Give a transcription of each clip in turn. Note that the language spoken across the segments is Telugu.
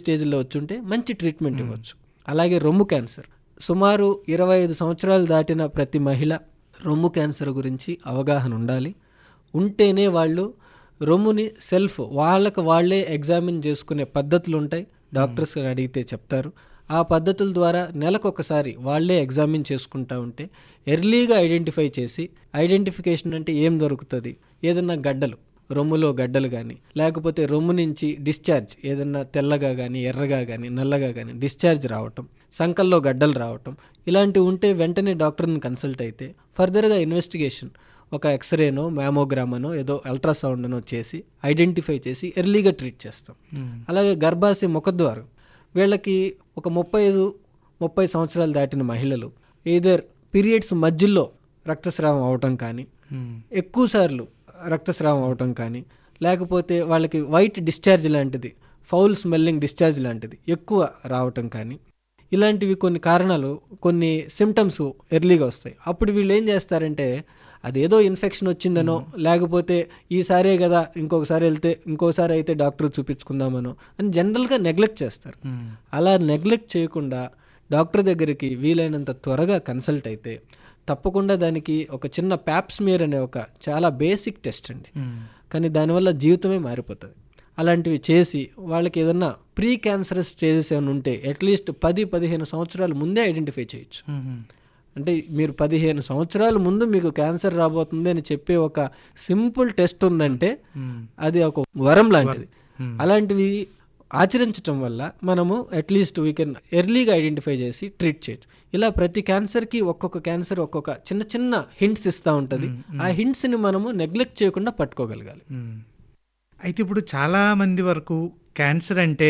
స్టేజ్లో వచ్చుంటే మంచి ట్రీట్మెంట్ ఇవ్వచ్చు అలాగే రొమ్ము క్యాన్సర్ సుమారు ఇరవై ఐదు సంవత్సరాలు దాటిన ప్రతి మహిళ రొమ్ము క్యాన్సర్ గురించి అవగాహన ఉండాలి ఉంటేనే వాళ్ళు రొమ్ముని సెల్ఫ్ వాళ్ళకి వాళ్ళే ఎగ్జామిన్ చేసుకునే పద్ధతులు ఉంటాయి డాక్టర్స్ అడిగితే చెప్తారు ఆ పద్ధతుల ద్వారా నెలకొకసారి వాళ్ళే ఎగ్జామిన్ చేసుకుంటా ఉంటే ఎర్లీగా ఐడెంటిఫై చేసి ఐడెంటిఫికేషన్ అంటే ఏం దొరుకుతుంది ఏదన్నా గడ్డలు రొమ్ములో గడ్డలు కానీ లేకపోతే రొమ్ము నుంచి డిశ్చార్జ్ ఏదన్నా తెల్లగా కానీ ఎర్రగా కానీ నల్లగా కానీ డిశ్చార్జ్ రావటం సంకల్లో గడ్డలు రావటం ఇలాంటివి ఉంటే వెంటనే డాక్టర్ని కన్సల్ట్ అయితే ఫర్దర్గా ఇన్వెస్టిగేషన్ ఒక ఎక్స్రేనో మ్యామోగ్రామనో ఏదో అల్ట్రాసౌండ్నో చేసి ఐడెంటిఫై చేసి ఎర్లీగా ట్రీట్ చేస్తాం అలాగే గర్భాశయ ముఖద్వారం వీళ్ళకి ఒక ముప్పై ఐదు ముప్పై సంవత్సరాలు దాటిన మహిళలు ఏదర్ పీరియడ్స్ మధ్యలో రక్తస్రావం అవటం కానీ ఎక్కువ సార్లు రక్తస్రావం అవటం కానీ లేకపోతే వాళ్ళకి వైట్ డిశ్చార్జ్ లాంటిది ఫౌల్ స్మెల్లింగ్ డిశ్చార్జ్ లాంటిది ఎక్కువ రావటం కానీ ఇలాంటివి కొన్ని కారణాలు కొన్ని సిమ్టమ్స్ ఎర్లీగా వస్తాయి అప్పుడు వీళ్ళు ఏం చేస్తారంటే అదేదో ఇన్ఫెక్షన్ వచ్చిందనో లేకపోతే ఈసారే కదా ఇంకొకసారి వెళ్తే ఇంకోసారి అయితే డాక్టర్ చూపించుకుందామనో అని జనరల్గా నెగ్లెక్ట్ చేస్తారు అలా నెగ్లెక్ట్ చేయకుండా డాక్టర్ దగ్గరికి వీలైనంత త్వరగా కన్సల్ట్ అయితే తప్పకుండా దానికి ఒక చిన్న ప్యాప్స్మియర్ అనే ఒక చాలా బేసిక్ టెస్ట్ అండి కానీ దానివల్ల జీవితమే మారిపోతుంది అలాంటివి చేసి వాళ్ళకి ఏదన్నా ప్రీ క్యాన్సరస్ స్టేజెస్ ఏమైనా ఉంటే అట్లీస్ట్ పది పదిహేను సంవత్సరాల ముందే ఐడెంటిఫై చేయొచ్చు అంటే మీరు పదిహేను సంవత్సరాల ముందు మీకు క్యాన్సర్ రాబోతుంది అని చెప్పే ఒక సింపుల్ టెస్ట్ ఉందంటే అది ఒక వరం లాంటిది అలాంటివి ఆచరించటం వల్ల మనము అట్లీస్ట్ వీ కెన్ ఎర్లీగా ఐడెంటిఫై చేసి ట్రీట్ చేయొచ్చు ఇలా ప్రతి క్యాన్సర్కి ఒక్కొక్క క్యాన్సర్ ఒక్కొక్క చిన్న చిన్న హింట్స్ ఇస్తూ ఉంటుంది ఆ హింట్స్ని మనము నెగ్లెక్ట్ చేయకుండా పట్టుకోగలగాలి అయితే ఇప్పుడు చాలా మంది వరకు క్యాన్సర్ అంటే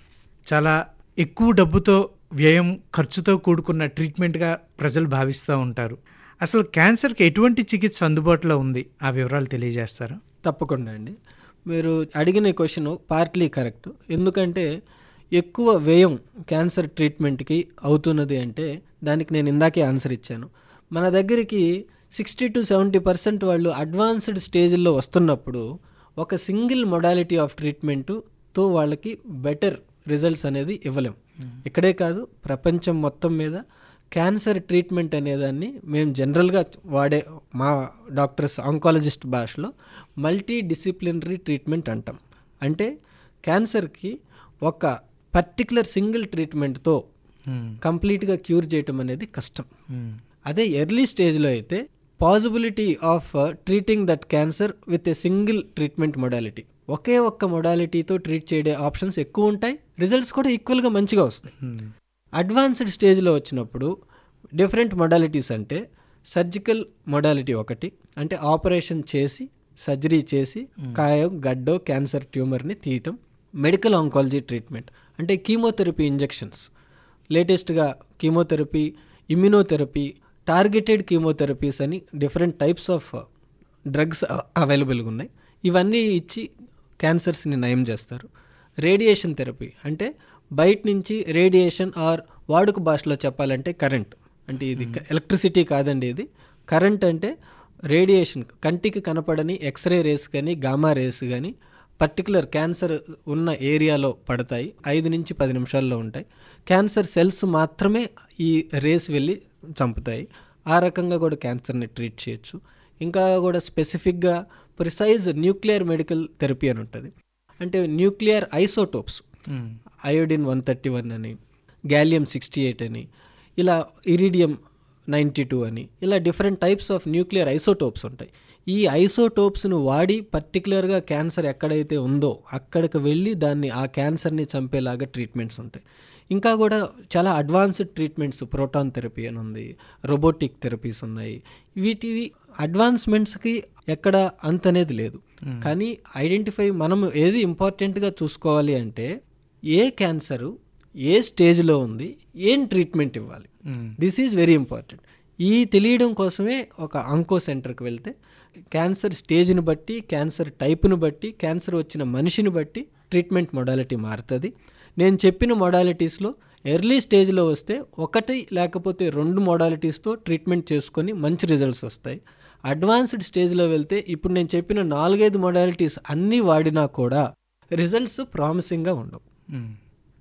చాలా ఎక్కువ డబ్బుతో వ్యయం ఖర్చుతో కూడుకున్న ట్రీట్మెంట్గా ప్రజలు భావిస్తూ ఉంటారు అసలు క్యాన్సర్కి ఎటువంటి చికిత్స అందుబాటులో ఉంది ఆ వివరాలు తెలియజేస్తారా తప్పకుండా అండి మీరు అడిగిన క్వశ్చన్ పార్ట్లీ కరెక్ట్ ఎందుకంటే ఎక్కువ వ్యయం క్యాన్సర్ ట్రీట్మెంట్కి అవుతున్నది అంటే దానికి నేను ఇందాకే ఆన్సర్ ఇచ్చాను మన దగ్గరికి సిక్స్టీ టు సెవెంటీ పర్సెంట్ వాళ్ళు అడ్వాన్స్డ్ స్టేజ్లో వస్తున్నప్పుడు ఒక సింగిల్ మొడాలిటీ ఆఫ్ ట్రీట్మెంటుతో వాళ్ళకి బెటర్ రిజల్ట్స్ అనేది ఇవ్వలేం ఇక్కడే కాదు ప్రపంచం మొత్తం మీద క్యాన్సర్ ట్రీట్మెంట్ అనేదాన్ని మేము జనరల్గా వాడే మా డాక్టర్స్ ఆంకాలజిస్ట్ భాషలో మల్టీ డిసిప్లినరీ ట్రీట్మెంట్ అంటాం అంటే క్యాన్సర్కి ఒక పర్టికులర్ సింగిల్ ట్రీట్మెంట్తో కంప్లీట్గా క్యూర్ చేయటం అనేది కష్టం అదే ఎర్లీ స్టేజ్లో అయితే possibility of treating that cancer with a single treatment modality ఒకే ఒక్క మొడాలిటీతో ట్రీట్ చేయడే ఆప్షన్స్ ఎక్కువ ఉంటాయి రిజల్ట్స్ కూడా ఈక్వల్గా మంచిగా వస్తాయి అడ్వాన్స్డ్ స్టేజ్లో వచ్చినప్పుడు డిఫరెంట్ మొడాలిటీస్ అంటే సర్జికల్ మొడాలిటీ ఒకటి అంటే ఆపరేషన్ చేసి సర్జరీ చేసి కాయం గడ్డో క్యాన్సర్ ట్యూమర్ని తీయటం మెడికల్ ఆంకాలజీ ట్రీట్మెంట్ అంటే కీమోథెరపీ ఇంజెక్షన్స్ లేటెస్ట్గా కీమోథెరపీ ఇమ్యునోథెరపీ టార్గెటెడ్ కీమోథెరపీస్ అని డిఫరెంట్ టైప్స్ ఆఫ్ డ్రగ్స్ అవైలబుల్గా ఉన్నాయి ఇవన్నీ ఇచ్చి క్యాన్సర్స్ని నయం చేస్తారు రేడియేషన్ థెరపీ అంటే బయట నుంచి రేడియేషన్ ఆర్ వాడుక భాషలో చెప్పాలంటే కరెంట్ అంటే ఇది ఎలక్ట్రిసిటీ కాదండి ఇది కరెంట్ అంటే రేడియేషన్ కంటికి కనపడని ఎక్స్రే రేస్ కానీ గామా రేస్ కానీ పర్టికులర్ క్యాన్సర్ ఉన్న ఏరియాలో పడతాయి ఐదు నుంచి పది నిమిషాల్లో ఉంటాయి క్యాన్సర్ సెల్స్ మాత్రమే ఈ రేస్ వెళ్ళి చంపుతాయి ఆ రకంగా కూడా క్యాన్సర్ని ట్రీట్ చేయొచ్చు ఇంకా కూడా స్పెసిఫిక్గా ప్రిసైజ్ న్యూక్లియర్ మెడికల్ థెరపీ అని ఉంటుంది అంటే nuclear isotopes iodine one thirty one అని గ్యాలియం సిక్స్టీ ఎయిట్ అని ఇలా ఇరిడియం నైంటీ టూ అని ఇలా different types of nuclear isotopes ఉంటాయి ఈ ఐసోటోప్స్ను వాడి పర్టికులర్గా క్యాన్సర్ ఎక్కడైతే ఉందో అక్కడికి వెళ్ళి దాన్ని ఆ క్యాన్సర్ని చంపేలాగా ట్రీట్మెంట్స్ ఉంటాయి ఇంకా కూడా చాలా అడ్వాన్స్డ్ ట్రీట్మెంట్స్ ప్రోటాన్ థెరపీ అని ఉంది రోబోటిక్ థెరపీస్ ఉన్నాయి వీటివి అడ్వాన్స్మెంట్స్కి ఎక్కడ అంత అనేది లేదు కానీ ఐడెంటిఫై మనం ఏది ఇంపార్టెంట్గా చూసుకోవాలి అంటే ఏ క్యాన్సరు ఏ స్టేజ్లో ఉంది ఏం ట్రీట్మెంట్ ఇవ్వాలి దిస్ ఈజ్ వెరీ ఇంపార్టెంట్ ఈ తెలియడం కోసమే ఒక అంకో సెంటర్కి వెళ్తే క్యాన్సర్ స్టేజ్ని బట్టి క్యాన్సర్ టైప్ను బట్టి క్యాన్సర్ వచ్చిన మనిషిని బట్టి ట్రీట్మెంట్ మొడాలిటీ మారుతుంది నేను చెప్పిన మొడాలిటీస్లో ఎర్లీ స్టేజ్లో వస్తే ఒకటి లేకపోతే రెండు మోడాలిటీస్తో ట్రీట్మెంట్ చేసుకొని మంచి రిజల్ట్స్ వస్తాయి అడ్వాన్స్డ్ స్టేజ్లో వెళ్తే ఇప్పుడు నేను చెప్పిన నాలుగైదు మోడాలిటీస్ అన్నీ వాడినా కూడా రిజల్ట్స్ ప్రామిసింగ్గా ఉండవు